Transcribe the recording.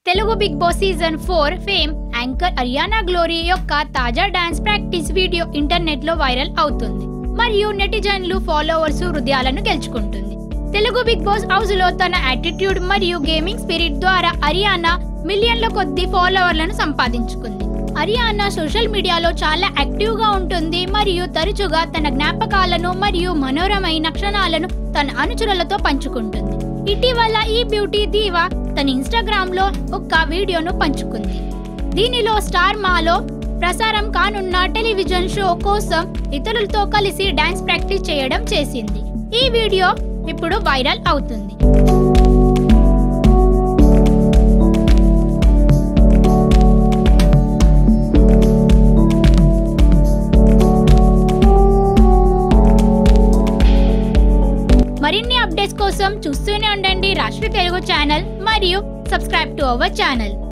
Telugu Bigg Boss season four fame anchor Ariyana Glory యొక్క తాజా dance practice video internet లో viral అవుతుంది మరియు నెటిజన్లు ఫాలోవర్స్ హృదయాలను గెలుచుకుంటుంది తెలుగు బిగ్ బాస్ హౌస్ లో తన యాటిట్యూడ్ మరియు గేమింగ్ స్పిరిట్ ద్వారా అరియానా మిలియన్ల కొద్ది ఫాలోవర్లను సంపాదించుకుంది అరియానా సోషల్ మీడియాలో చాలా యాక్టివ్ గా ఉంటుంది మరియు తరచుగా తన జ్ఞాపకాలను మరియు మనోరమైన క్షణాలను తన అనుచరులతో పంచుకుంటుంది ఇటీవల ఈ బ్యూటీ దీవా తన ఇన్స్టాగ్రామ్ లో ఒక వీడియోను పంచుకుంది దీనిలో స్టార్ మాలో ప్రసారం కానున్న టెలివిజన్ షో కోసం ఇతరులతో కలిసి డాన్స్ ప్రాక్టీస్ చేయడం చేసింది ఈ వీడియో ఇప్పుడు వైరల్ అవుతుంది మరిన్ని అప్డేట్స్ కోసం చూస్తూనే ఉండండి రాష్ట్ర తెలుగు ఛానల్ మరియు సబ్స్క్రైబ్ టు అవర్ ఛానల్